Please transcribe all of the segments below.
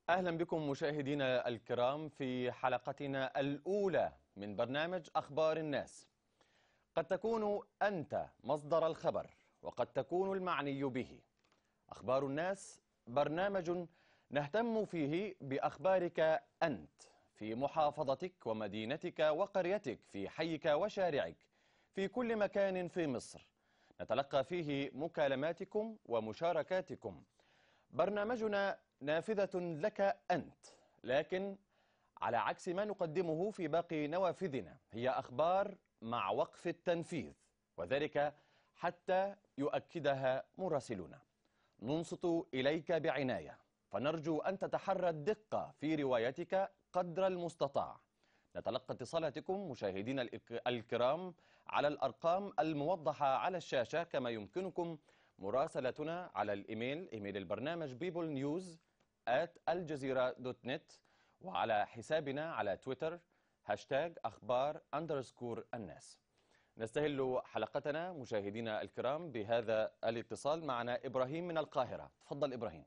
أهلا بكم مشاهدينا الكرام في حلقتنا الأولى من برنامج أخبار الناس قد تكون أنت مصدر الخبر وقد تكون المعني به أخبار الناس برنامج نهتم فيه بأخبارك أنت في محافظتك ومدينتك وقريتك في حيك وشارعك في كل مكان في مصر نتلقى فيه مكالماتكم ومشاركاتكم برنامجنا نافذة لك أنت لكن على عكس ما نقدمه في باقي نوافذنا هي أخبار مع وقف التنفيذ وذلك حتى يؤكدها مراسلون ننصت إليك بعناية فنرجو أن تتحرى الدقة في روايتك قدر المستطاع نتلقى اتصالاتكم مشاهدينا الك- الكرام على الأرقام الموضحة على الشاشة كما يمكنكم مراسلتنا على الإيميل إيميل البرنامج بيبل نيوز at الجزيرة دوت نت وعلى حسابنا على تويتر هاشتاج أخبار أندرسكور الناس نستهل حلقتنا مشاهدينا الكرام بهذا الاتصال معنا إبراهيم من القاهرة تفضل إبراهيم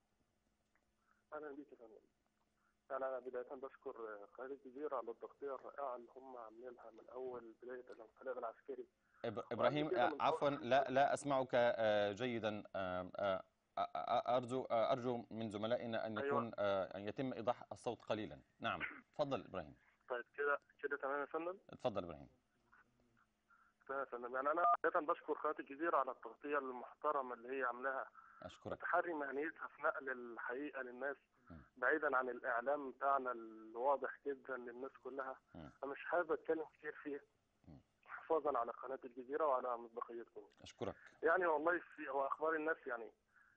اهلا بيك يا فندم انا بدايه بشكر قائد الجزيره على التغطيه الرائعه اللي هم عاملينها من اول بدايه الانقلاب العسكري إب- إبراهيم كده آه، من عفوا فضلك. لا لا أسمعك آه، جيدا آه، آه، آه، أرجو آه، أرجو من زملائنا أن أيوة. يكون آه، أن يتم إيضاح الصوت قليلا نعم تفضل إبراهيم طيب كده كده تمام يا فندم تفضل إبراهيم تمام يا فندم يعني انا بدايه بشكر قناه الجزيره على التغطيه المحترمه اللي هي عاملاها أشكرك تحري مهنيتها في نقل الحقيقه للناس مم. بعيدا عن الاعلام بتاعنا الواضح جدا للناس كلها مم. انا مش حابب اتكلم كتير فيه مم. حفاظا على قناه الجزيره وعلى مصداقيتكم أشكرك يعني والله في هو اخبار الناس يعني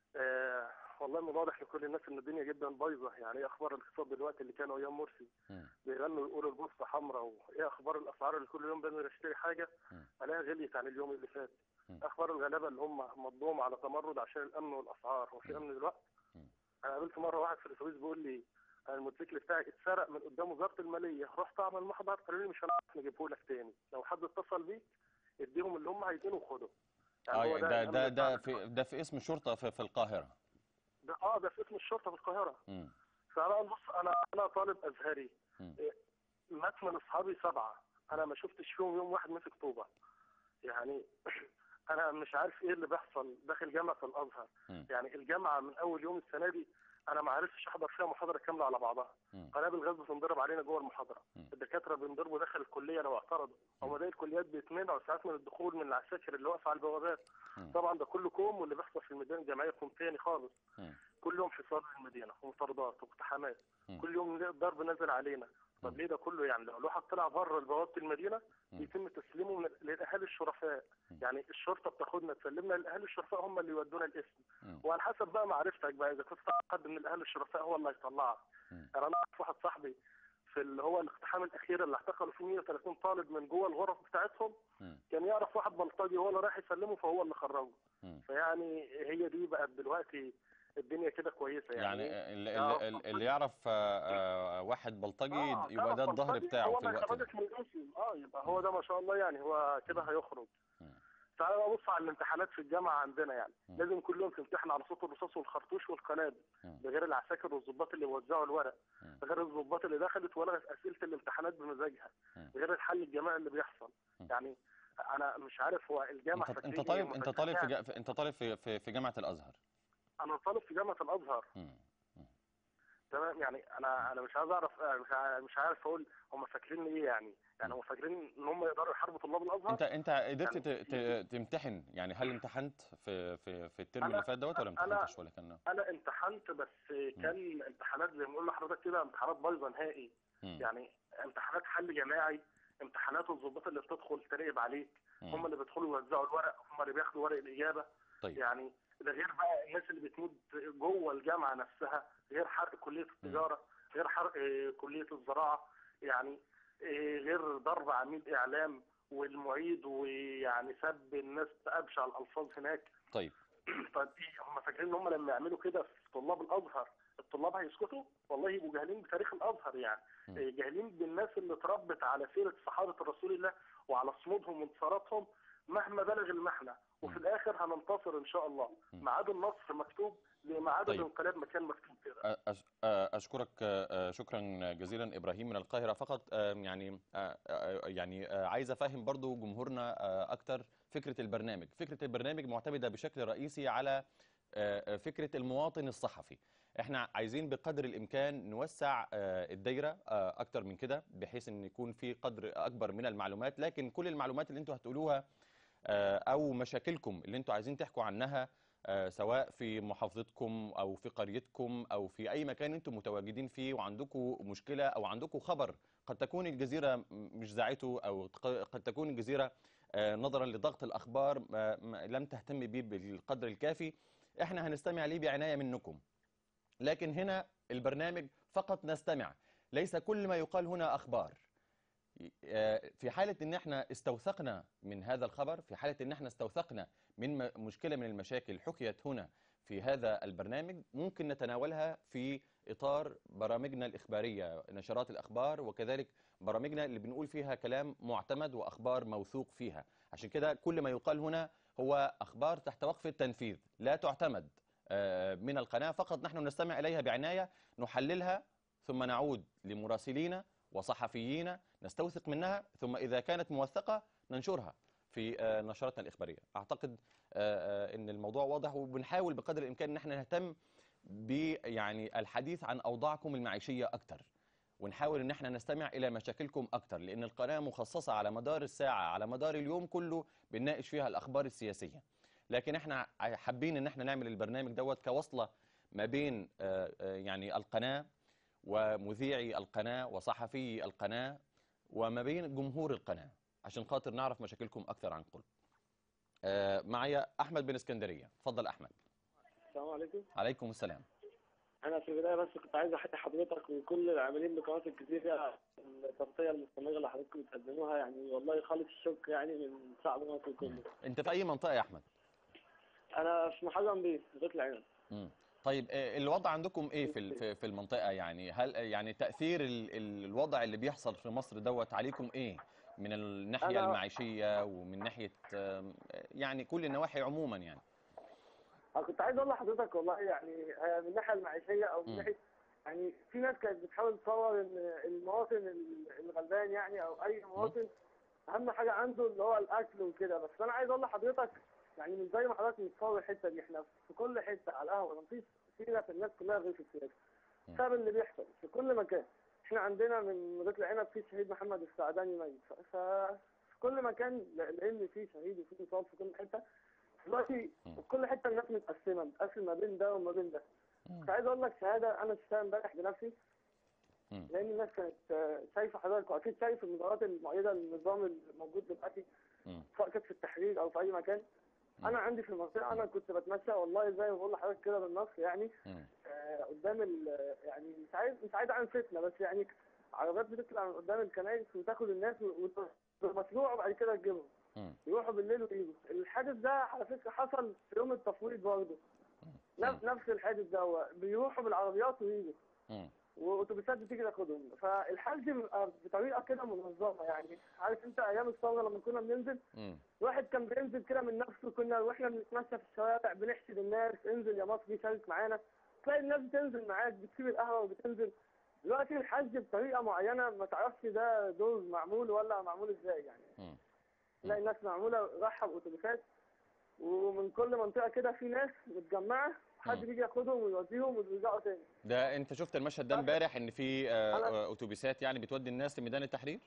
آه والله من واضح لكل الناس ان الدنيا جدا بايظه يعني ايه اخبار الاقتصاد دلوقتي اللي كانوا ايام مرسي مم. بيغنوا يقولوا البورصه حمراء وايه اخبار الاسعار اللي كل يوم بنزل اشتري حاجه مم. الاقيها غليت عن اليوم اللي فات مم. اخبار الغلابه اللي هم مضوهم على تمرد عشان الامن والاسعار هو في امن دلوقتي مم. انا قابلت مره واحد في الاتوبيس بيقول لي أنا الموتوسيكل بتاعي اتسرق من قدام وزاره الماليه رحت اعمل محضر قالوا لي مش هنعرف نجيبه لك تاني لو حد اتصل بيك اديهم اللي هم عايزينه وخده آه هو ده ده الأمن ده بتاعنا في ده في اسم الشرطة في, في القاهرة ده اه ده في اسم الشرطه في القاهره مم. فانا بص انا انا طالب ازهري مم. إيه، مات من اصحابي سبعه انا ما شفتش فيهم يوم واحد مسك طوبه يعني انا مش عارف ايه اللي بيحصل داخل جامعه الازهر مم. يعني الجامعه من اول يوم السنه دي انا ما عرفتش احضر فيها محاضره كامله على بعضها مم. قنابل غاز بتنضرب علينا جوه المحاضره مم. الدكاتره بينضربوا داخل الكليه لو اعترضوا هم باقي الكليات بيتمنعوا ساعات من الدخول من العساكر اللي واقفه على البوابات مم. طبعا ده كله كوم واللي بيحصل في الميدان الجامعيه كوم تاني خالص مم. كل يوم حصار المدينه ومطاردات واقتحامات مم. كل يوم ضرب نازل علينا طب ليه ده كله يعني لو الواحد طلع بره بوابه المدينه بيتم تسليمه من للاهالي الشرفاء يعني الشرطه بتاخدنا تسلمنا للاهالي الشرفاء هم اللي يودونا الاسم مم. وعلى حسب بقى معرفتك بقى اذا كنت تعرف حد من الاهالي الشرفاء هو اللي هيطلعك مم. يعني انا اعرف واحد صاحبي في اللي هو الاقتحام الاخير اللي اعتقلوا فيه 130 طالب من جوه الغرف بتاعتهم مم. كان يعرف واحد بلطجي وهو اللي رايح يسلمه فهو اللي خرجه مم. فيعني هي دي بقت دلوقتي الدنيا كده كويسه يعني, يعني اللي, يعرف اللي, اللي يعرف آه، آه، واحد بلطجي آه، يبقى ده تعرف الظهر بلطجي، بتاعه هو في ما الوقت ده يخرجش من الاسم اه يبقى هو ده ما شاء الله يعني هو كده هيخرج مم. تعالى بقى بص على الامتحانات في الجامعه عندنا يعني مم. لازم كل يوم تمتحن على صوت الرصاص والخرطوش والقنابل مم. ده غير العساكر والظباط اللي وزعوا الورق مم. ده غير الظباط اللي دخلت ولغت اسئله الامتحانات بمزاجها مم. غير الحل الجماعي اللي بيحصل مم. يعني انا مش عارف هو الجامعه انت فاكرين انت إيه؟ طالب هم انت فاكرين طالب في يعني. جا- في- انت طالب في في في جامعة الازهر انا طالب في جامعه الازهر مم. تمام يعني انا انا مش عايز اعرف آه، مش عارف, مش عارف اقول هم فاكرين ايه يعني يعني هم فاكرين ان هم يقدروا يحاربوا طلاب الازهر انت انت قدرت يعني ت- ت- تمتحن يعني هل امتحنت في في في الترم أنا- اللي فات دوت ولا أنا- امتحنتش ولا كان انا امتحنت بس كان امتحانات زي ما بنقول لحضرتك كده امتحانات بايظه نهائي مم. يعني امتحانات حل جماعي امتحانات الضباط اللي بتدخل تراقب عليك مم. هم اللي بيدخلوا يوزعوا الورق هم اللي بياخدوا ورق الاجابه طيب يعني ده غير بقى الناس اللي بتموت جوه الجامعه نفسها غير حرق كليه التجاره غير حرق آه، كليه الزراعه يعني آه، غير ضرب عميد اعلام والمعيد ويعني سب الناس بابشع الالفاظ هناك طيب طيب ايه هم فاكرين ان هم لما يعملوا كده في طلاب الازهر الطلاب هيسكتوا والله يبقوا جاهلين بتاريخ الازهر يعني م. إيه، جاهلين بالناس اللي اتربت على سيره صحابه رسول الله وعلى صمودهم وانتصاراتهم مهما بلغ المحنه وفي م. الاخر هننتصر ان شاء الله م. ميعاد النصر مكتوب لميعاد طيب. الانقلاب ما كان مكتوب كده أش- أشكرك شكرا جزيلا إبراهيم من القاهرة فقط يعني يعني عايز أفهم برضو جمهورنا أكتر فكرة البرنامج فكرة البرنامج معتمدة بشكل رئيسي على فكرة المواطن الصحفي احنا عايزين بقدر الامكان نوسع الدايره اكتر من كده بحيث ان يكون في قدر اكبر من المعلومات لكن كل المعلومات اللي انتوا هتقولوها او مشاكلكم اللي انتوا عايزين تحكوا عنها سواء في محافظتكم او في قريتكم او في اي مكان انتم متواجدين فيه وعندكم مشكله او عندكم خبر قد تكون الجزيره مش ذاعته او قد تكون الجزيره نظرا لضغط الاخبار لم تهتم بيه بالقدر الكافي احنا هنستمع ليه بعنايه منكم لكن هنا البرنامج فقط نستمع ليس كل ما يقال هنا اخبار في حالة ان احنا استوثقنا من هذا الخبر في حالة ان احنا استوثقنا من مشكلة من المشاكل حكيت هنا في هذا البرنامج ممكن نتناولها في اطار برامجنا الاخبارية نشرات الاخبار وكذلك برامجنا اللي بنقول فيها كلام معتمد واخبار موثوق فيها عشان كده كل ما يقال هنا هو اخبار تحت وقف التنفيذ لا تعتمد من القناة فقط نحن نستمع اليها بعناية نحللها ثم نعود لمراسلينا وصحفيين نستوثق منها ثم إذا كانت موثقة ننشرها في نشراتنا الإخبارية أعتقد أن الموضوع واضح وبنحاول بقدر الإمكان أن احنا نهتم يعني الحديث عن أوضاعكم المعيشية أكتر ونحاول أن احنا نستمع إلى مشاكلكم أكتر لأن القناة مخصصة على مدار الساعة على مدار اليوم كله بنناقش فيها الأخبار السياسية لكن احنا حابين أن احنا نعمل البرنامج دوت كوصلة ما بين يعني القناة ومذيعي القناة وصحفي القناة وما بين جمهور القناة عشان خاطر نعرف مشاكلكم أكثر عن قرب آه معايا أحمد بن اسكندرية تفضل أحمد السلام عليكم عليكم السلام أنا في البداية بس كنت عايز أحيي حضرتك وكل العاملين بقناة الجزيرة التغطية المستمرة اللي حضرتكم بتقدموها يعني والله خالص الشكر يعني من شعب مصر كله أنت في أي منطقة يا أحمد؟ أنا في محرم بيه في غيط العنب طيب الوضع عندكم ايه في في المنطقه يعني هل يعني تاثير الوضع اللي بيحصل في مصر دوت عليكم ايه من الناحيه المعيشيه ومن ناحيه يعني كل النواحي عموما يعني انا كنت عايز اقول لحضرتك والله يعني من الناحيه المعيشيه او من ناحيه يعني في ناس كانت بتحاول تصور ان المواطن الغلبان يعني او اي مواطن اهم حاجه عنده اللي هو الاكل وكده بس انا عايز اقول لحضرتك يعني مش زي ما حضرتك متصور الحته دي احنا في كل حته على القهوه مفيش سيره في الناس كلها غير في السياسه بسبب اللي بيحصل في كل مكان احنا عندنا من غيط العنب في شهيد محمد السعداني ميت ففي كل مكان لان في شهيد وفي مصاب في كل حته دلوقتي في كل حته الناس متقسمه متقسم ما بين ده وما بين ده كنت عايز اقول لك شهاده انا شفتها امبارح بنفسي لان الناس كانت شايفه حضرتك واكيد شايف المظاهرات المؤيده للنظام الموجود دلوقتي سواء كانت في التحرير او في اي مكان انا عندي في المنطقه انا كنت بتمشى والله زي ما بقول لحضرتك كده بالنص يعني آه قدام ال يعني مش عايز مش عايز اعمل فتنه بس يعني عربيات بتطلع من قدام الكنائس وتاخد الناس ومشروع وبعد كده تجيبهم يروحوا بالليل ويجوا الحادث ده على فكره حصل في يوم التفويض برضه نفس الحادث ده بيروحوا بالعربيات ويجوا واتوبيسات بتيجي تاخدهم فالحال دي بطريقه كده منظمه يعني عارف انت ايام الثوره لما كنا بننزل واحد كان بينزل كده من نفسه كنا واحنا بنتمشى في الشوارع بنحشد الناس انزل يا مصري شارك معانا تلاقي الناس بتنزل معاك بتسيب القهوه وبتنزل دلوقتي الحج بطريقه معينه ما تعرفش ده دور معمول ولا معمول ازاي يعني تلاقي الناس معموله رايحه باتوبيسات ومن كل منطقه كده في ناس متجمعه حد بيجي ياخدهم ويوديهم ويرجعوا تاني ده انت شفت المشهد ده امبارح ان في اتوبيسات يعني بتودي الناس لميدان التحرير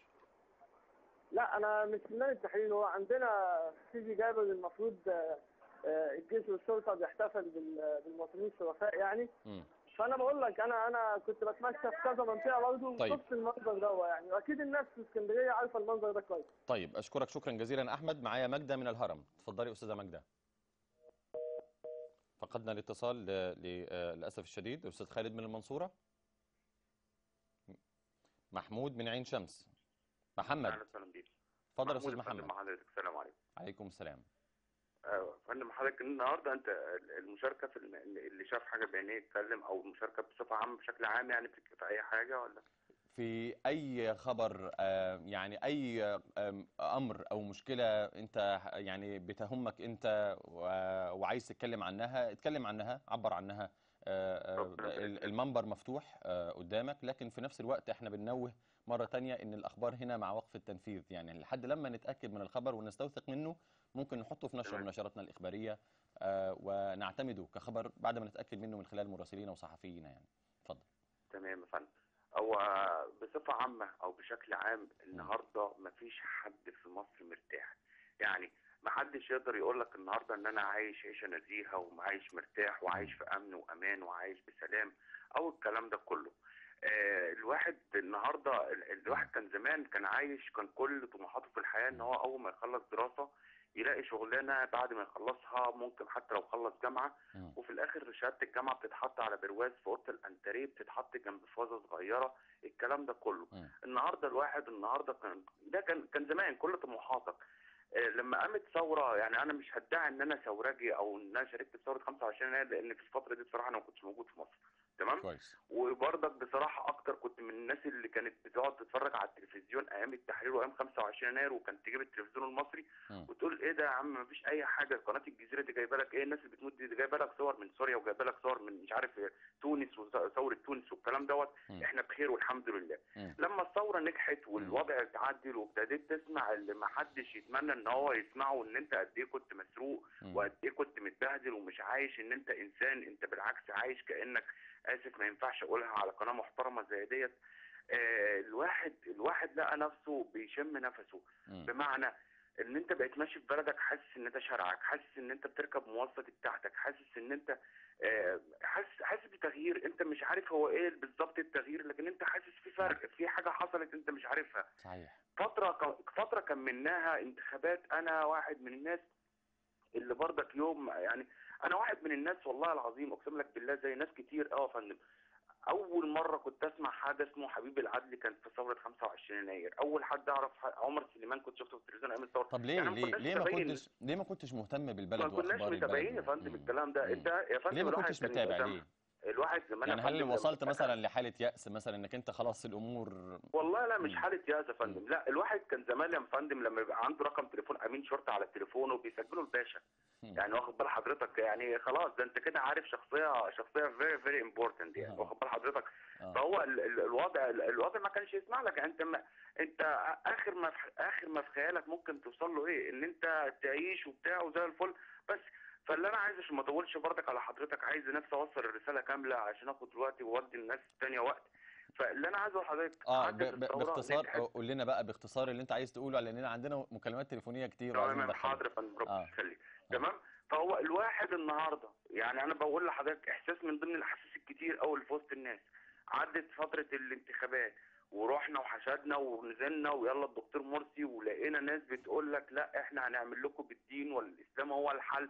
لا انا مش في ميدان التحرير هو عندنا سيدي جابر المفروض الجيش والشرطه بيحتفل بالمواطنين الشرفاء يعني م. فانا بقول لك انا انا كنت بتمشى في كذا منطقه برضه طيب. وشفت المنظر ده يعني واكيد الناس في اسكندريه عارفه المنظر ده كويس طيب اشكرك شكرا جزيلا احمد معايا ماجده من الهرم اتفضلي استاذه ماجده فقدنا الاتصال للاسف الشديد الاستاذ خالد من المنصوره محمود من عين شمس محمد اهلا وسهلا بيك اتفضل يا استاذ محمد مع حضرتك السلام عليكم عليكم السلام فندم حضرتك النهارده انت المشاركه في اللي شاف حاجه بعينيه يتكلم او المشاركه بصفه عامه بشكل عام يعني في اي حاجه ولا في اي خبر آه، يعني اي آم، امر او مشكله انت يعني بتهمك انت و- وعايز تتكلم عنها اتكلم عنها عبر عنها آه، آه، ربنا يبارك ال- فيك. المنبر مفتوح آه، قدامك لكن في نفس الوقت احنا بننوه مره تانية ان الاخبار هنا مع وقف التنفيذ يعني لحد لما نتاكد من الخبر ونستوثق منه ممكن نحطه في نشر تمام. من نشراتنا الاخباريه آه، ونعتمده كخبر بعد ما نتاكد منه من خلال مراسلين وصحفيين يعني اتفضل تمام يا فندم هو بصفة عامة أو بشكل عام النهاردة مفيش حد في مصر مرتاح يعني محدش يقدر يقول لك النهاردة إن أنا عايش عيشة نزيهة وعايش مرتاح وعايش في أمن وأمان وعايش بسلام أو الكلام ده كله آه الواحد النهاردة ال- الواحد كان زمان كان عايش كان كل طموحاته في الحياة إن هو أول ما يخلص دراسة يلاقي شغلانة بعد ما يخلصها ممكن حتى لو خلص جامعة مم. وفي الاخر شهاده الجامعه بتتحط على برواز في اوضه الانتريه بتتحط جنب فازه صغيره الكلام ده كله مم. النهارده الواحد النهارده كان ده كان كان زمان كل طموحاتك آه، لما قامت ثوره يعني انا مش هدعي ان انا ثورجي او ان انا شاركت في ثوره 25 يناير لان في الفتره دي بصراحه انا ما كنتش موجود في مصر تمام كويس وبرضك بصراحه اكتر كنت من الناس اللي كانت بتقعد تتفرج على التلفزيون ايام التحرير وايام 25 يناير وكانت تجيب التلفزيون المصري مم. وتقول ايه ده يا عم مفيش اي حاجه قناه الجزيره دي جايبه لك ايه الناس اللي بتموت دي, دي جايبه لك صور من سوريا وجايبه لك صور من مش عارف إيه، تونس وثوره تونس والكلام دوت مم. احنا بخير والحمد لله مم. لما الثوره نجحت والوضع اتعدل وابتديت تسمع اللي ما حدش يتمنى ان هو يسمعه ان انت قد ايه كنت مسروق مم. وقد ايه كنت متبهدل ومش عايش ان انت انسان انت بالعكس عايش كانك اسف ما ينفعش اقولها على قناه محترمه زي ديت آه الواحد الواحد لقى نفسه بيشم نفسه مم. بمعنى ان انت بقيت ماشي في بلدك حاسس ان ده شارعك حاسس ان انت بتركب مواصله بتاعتك حاسس ان انت آه، حاسس حاسس بتغيير انت مش عارف هو ايه بالظبط التغيير لكن انت حاسس في فرق في حاجه حصلت انت مش عارفها صحيح فتره ك- فتره كملناها انتخابات انا واحد من الناس اللي برضك يوم يعني انا واحد من الناس والله العظيم اقسم لك بالله زي ناس كتير اه يا فندم اول مره كنت اسمع حاجه اسمه حبيب العدل كان في ثوره 25 يناير اول حد اعرف ح- عمر سليمان كنت شفته في التلفزيون ايام الثوره طب ليه يعني ما ليه كناش ليه ما متابعين. كنتش ليه ما كنتش مهتم بالبلد ما كناش واخبار البلد متابعين يا و- فندم مم. الكلام ده مم. انت يا فندم ليه ما الواحد كنتش كان متابع زمان- ليه الواحد زمان يا يعني هل فندم لما وصلت كان- مثلا لحالة يأس مثلا انك انت خلاص الامور والله لا مش مم. حاله ياس يا فندم لا الواحد كان زمان يا فندم لما يبقى عنده رقم تليفون امين شرطه على التليفون وبيسجله الباشا مم. يعني واخد بال حضرتك يعني خلاص ده انت كده عارف شخصيه شخصيه فيري فيري امبورتنت يعني آه. واخد بال حضرتك آه. فهو ال- ال- الوضع ال- الوضع ما كانش يسمع لك انت ما انت اخر ما في اخر ما في خيالك ممكن توصل له ايه ان انت تعيش وبتاع وزي الفل بس فاللي انا عايز عشان ما اطولش برضك على حضرتك عايز نفسي اوصل الرساله كامله عشان اخد وقتي وادي الناس الثانيه وقت فاللي انا عايزه لحضرتك اه ب- عدت ب- الثورة باختصار نجحت. قول لنا بقى باختصار اللي انت عايز تقوله لاننا عندنا مكالمات تليفونيه كتير وعايزين تمام ندخلها حاضر يا فندم ربنا آه. يخليك تمام فهو الواحد النهارده يعني انا بقول لحضرتك احساس من ضمن الاحاسيس الكتير قوي اللي في وسط الناس عدت فتره الانتخابات ورحنا وحشدنا ونزلنا ويلا الدكتور مرسي ولقينا ناس بتقول لك لا احنا هنعمل لكم بالدين والاسلام هو الحل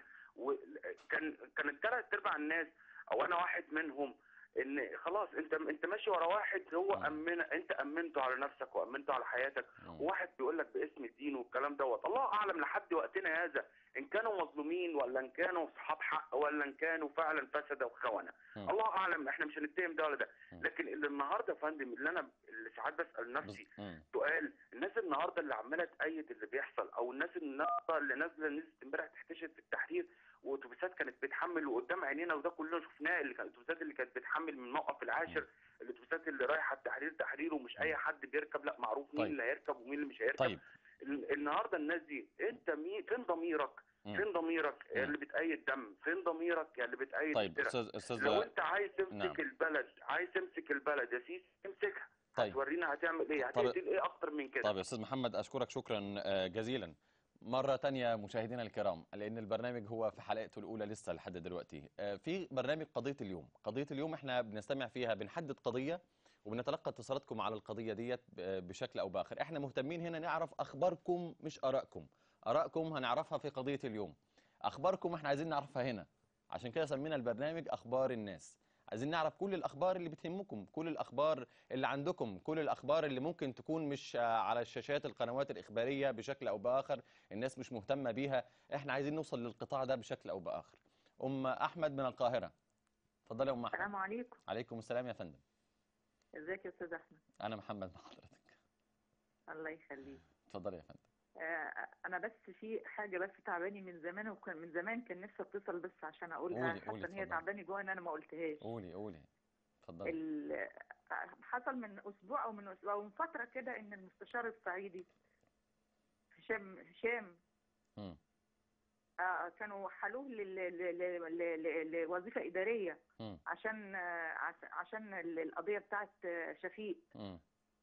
وكان كانت ثلاث ارباع الناس او انا واحد منهم ان خلاص انت انت ماشي ورا واحد هو مم. امن انت امنته على نفسك وامنته على حياتك مم. وواحد بيقول لك باسم الدين والكلام دوت الله اعلم لحد وقتنا هذا ان كانوا مظلومين ولا ان كانوا اصحاب حق ولا ان كانوا فعلا فسده وخونه مم. الله اعلم احنا مش هنتهم ده ولا ده مم. لكن اللي النهارده يا فندم اللي انا اللي ساعات بسال نفسي بز- مم. سؤال الناس النهارده اللي عماله تأيد اللي بيحصل او الناس النهارده اللي نازله نزلت امبارح تحتشد في التحرير واتوبيسات كانت بتحمل وقدام عينينا وده كلنا شفناه اللي كانت الاتوبيسات اللي كانت بتحمل من الموقف العاشر الاتوبيسات اللي رايحه التحرير تحرير ومش اي حد بيركب لا معروف مين طيب. اللي هيركب ومين اللي مش هيركب طيب ال- النهارده الناس دي انت مين فين ضميرك مم. فين ضميرك مم. يا اللي بتأيد دم فين ضميرك يا اللي بتأيد طيب السرقة؟ استاذ استاذ لو انت عايز تمسك نعم. البلد عايز تمسك البلد يا سيدي امسكها طيب. هتورينا هتعمل ايه طب- هتقتل ايه اكتر من كده طيب يا استاذ محمد اشكرك شكرا آه، جزيلا مرة تانية مشاهدينا الكرام لأن البرنامج هو في حلقته الأولى لسه لحد دلوقتي آه، في برنامج قضية اليوم قضية اليوم احنا بنستمع فيها بنحدد قضية وبنتلقى اتصالاتكم على القضية ديت ب- بشكل أو بآخر احنا مهتمين هنا نعرف أخباركم مش آرائكم آرائكم هنعرفها في قضية اليوم أخباركم احنا عايزين نعرفها هنا عشان كده سمينا البرنامج أخبار الناس عايزين نعرف كل الأخبار اللي بتهمكم كل الأخبار اللي عندكم كل الأخبار اللي ممكن تكون مش آه، على الشاشات القنوات الإخبارية بشكل أو بآخر الناس مش مهتمة بيها احنا عايزين نوصل للقطاع ده بشكل أو بآخر أم أحمد من القاهرة اتفضلي يا أم أحمد السلام عليكم عليكم السلام يا فندم ازيك يا استاذ احمد انا محمد مع حضرتك الله يخليك اتفضلي يا فندم آه، انا بس في حاجه بس تعباني من زمان وكان من زمان كان نفسي اتصل بس عشان اقولها قولي- قولي حاسه ان هي اتفضلي. تعباني جوه ان انا ما قلتهاش قولي قولي اتفضلي ال- حصل من اسبوع او من اسبوع او من فتره كده ان المستشار الصعيدي هشام هشام مم. آه، كانوا حالوه لل- ل- ل- ل- ل- لوظيفه اداريه مم. عشان آه، عش- عشان ال- القضيه بتاعت آه، شفيق مم.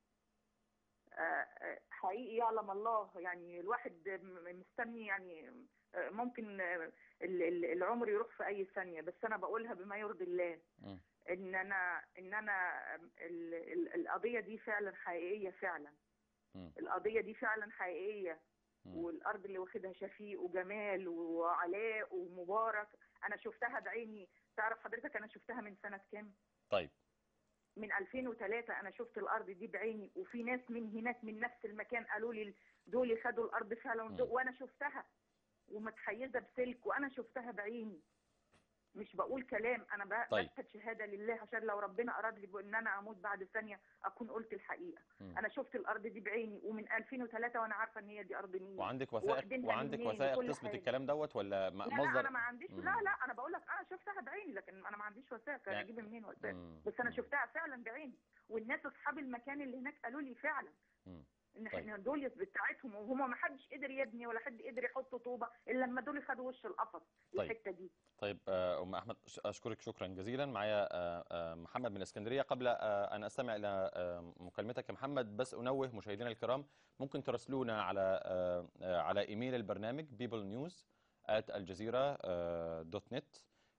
آه، آه، حقيقي يعلم الله يعني الواحد م- مستني يعني آه، ممكن آه، ال- ال- العمر يروح في اي ثانيه بس انا بقولها بما يرضي الله مم. ان انا ان انا ال- ال- القضيه دي فعلا حقيقيه فعلا مم. القضيه دي فعلا حقيقيه مم. والارض اللي واخدها شفيق وجمال وعلاء ومبارك انا شفتها بعيني تعرف حضرتك انا شفتها من سنه كام طيب من 2003 انا شفت الارض دي بعيني وفي ناس من هناك من نفس المكان قالوا لي دول خدوا الارض فعلا مم. وانا شفتها ومتحيزه بسلك وانا شفتها بعيني مش بقول كلام انا ب- طيب. بشهد شهاده لله عشان لو ربنا اراد لي ان انا اموت بعد ثانيه اكون قلت الحقيقه مم. انا شفت الارض دي بعيني ومن 2003 وانا عارفه ان هي دي ارض مين وعندك وثائق واخدينها وعندك منين وثائق وكل تثبت حاجة. الكلام دوت ولا م- لا لا مصدر انا ما عنديش مم. لا لا انا بقول لك انا شفتها بعيني لكن انا ما عنديش وثائق يعني- اجيب منين وثائق مم. بس انا مم. شفتها فعلا بعيني والناس اصحاب المكان اللي هناك قالوا لي فعلا مم. ان طيب. احنا دول بتاعتهم وهم ما حدش قدر يبني ولا حد قدر يحط طوبه الا لما دول خدوا وش القفص طيب. الحته دي طيب آه، ام احمد ش- اشكرك شكرا جزيلا معايا آه، آه، محمد من اسكندريه قبل آه، ان استمع الى آه، مكالمتك يا محمد بس انوه مشاهدينا الكرام ممكن تراسلونا على آه، آه، على ايميل البرنامج بيبل نيوز الجزيره دوت نت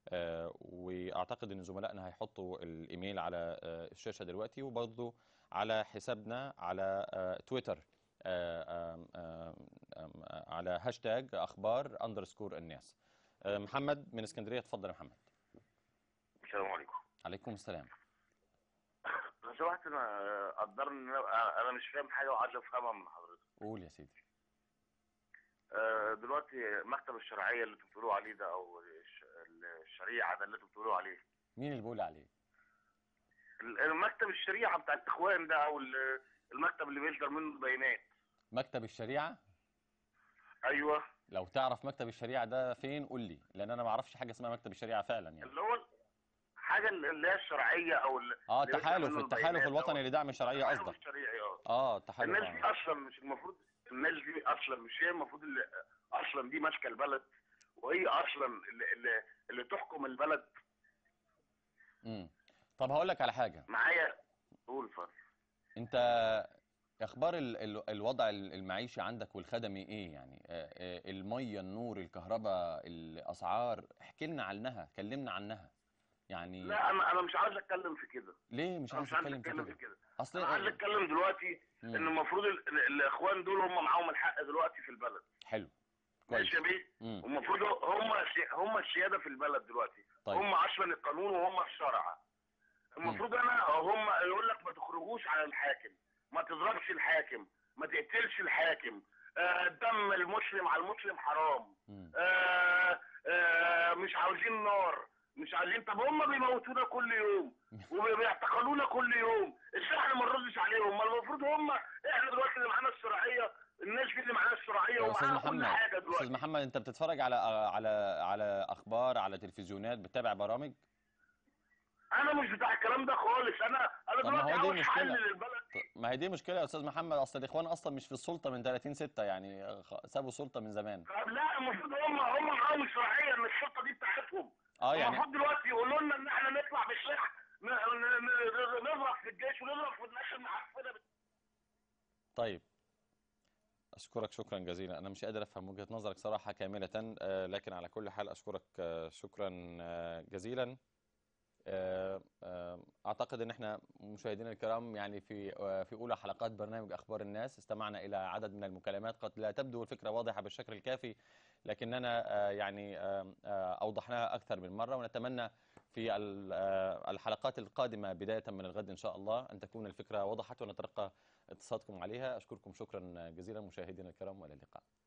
واعتقد ان زملائنا هيحطوا الايميل على آه، الشاشه دلوقتي وبرضه على حسابنا على آه، تويتر آه، آم، آم، آم، آه، على هاشتاج اخبار اندرسكور الناس آه، محمد من اسكندريه اتفضل يا محمد السلام عليكم عليكم السلام لو سمحت انا قدرني ان انا انا مش فاهم حاجه وعايز افهمها من حضرتك قول يا سيدي آه، دلوقتي مكتب الشرعيه اللي انتوا بتقولوا عليه ده او الش- الشريعه ده اللي انتوا بتقولوا عليه مين اللي بيقول عليه المكتب الشريعه بتاع الاخوان ده او ال- المكتب اللي بيصدر منه البيانات مكتب الشريعه ايوه لو تعرف مكتب الشريعه ده فين قول لي لان انا ما اعرفش حاجه اسمها مكتب الشريعه فعلا يعني اللي هو حاجه اللي هي الشرعيه او ال- اه اللي يصدر التحالف منه التحالف البيانات الوطني أو لدعم الشرعيه التحالف قصدك الشرعي اه اه التحالف الناس دي آه. اصلا مش المفروض الناس دي اصلا مش هي المفروض اللي اصلا دي ماسكه البلد وهي اصلا اللي, اللي, اللي تحكم البلد مم. طب هقول لك على حاجه معايا قول اتفضل انت اخبار ال- ال- الوضع المعيشي عندك والخدمي ايه يعني آه، آه، الميه النور الكهرباء الاسعار احكي لنا عنها كلمنا عنها يعني لا انا انا مش عايز اتكلم في كده ليه مش انا عايز مش عايز تتكلم في اتكلم في كده كده اصل انا عايز اتكلم دلوقتي مم. ان المفروض ال- ال- الاخوان دول هم معاهم الحق دلوقتي في البلد حلو كويس ماشي يا بيه مم. المفروض هم السي- هم السياده في البلد دلوقتي طيب هم اصلا القانون وهم الشرع المفروض انا هم يقول لك ما تخرجوش على الحاكم ما تضربش الحاكم ما تقتلش الحاكم آه، دم المسلم على المسلم حرام مم. آه، آه، مش عاوزين نار مش عايزين طب هم بيموتونا كل يوم وبيعتقلونا كل يوم ازاي احنا ما نردش عليهم ما المفروض هم احنا دلوقتي اللي معانا الشرعيه الناس دي اللي معانا الشرعيه يا استاذ ومعانا كل محمد حاجه دلوقتي استاذ محمد انت بتتفرج على على على اخبار على تلفزيونات بتتابع برامج انا مش بتاع الكلام ده خالص انا انا طب ما هو دلوقتي دي عاوز مشكلة. حل للبلد طب ما هي دي مشكله يا استاذ محمد اصل الاخوان اصلا مش في السلطه من 30 6 يعني خ- سابوا السلطه من زمان طب لا المفروض هم هم معاهم الشرعيه ان السلطه دي بتاعتهم اه يعني المفروض دلوقتي يقولوا لنا ان احنا نطلع بالسلاح ن- ن- ن- نضرب في الجيش ونضرب في الناس المعفنه طيب أشكرك شكرا جزيلا أنا مش قادر أفهم وجهة نظرك صراحة كاملة آه، لكن على كل حال أشكرك آه، شكرا آه، جزيلا آه، آه، أعتقد أن احنا مشاهدينا الكرام يعني في آه، في أولى حلقات برنامج أخبار الناس استمعنا إلى عدد من المكالمات قد لا تبدو الفكرة واضحة بالشكل الكافي لكننا آه، يعني آه، آه، أوضحناها أكثر من مرة ونتمنى في ال- آه، الحلقات القادمة بداية من الغد إن شاء الله أن تكون الفكرة وضحت ونترقى اتصالاتكم عليها أشكركم شكرا جزيلا مشاهدينا الكرام وإلى اللقاء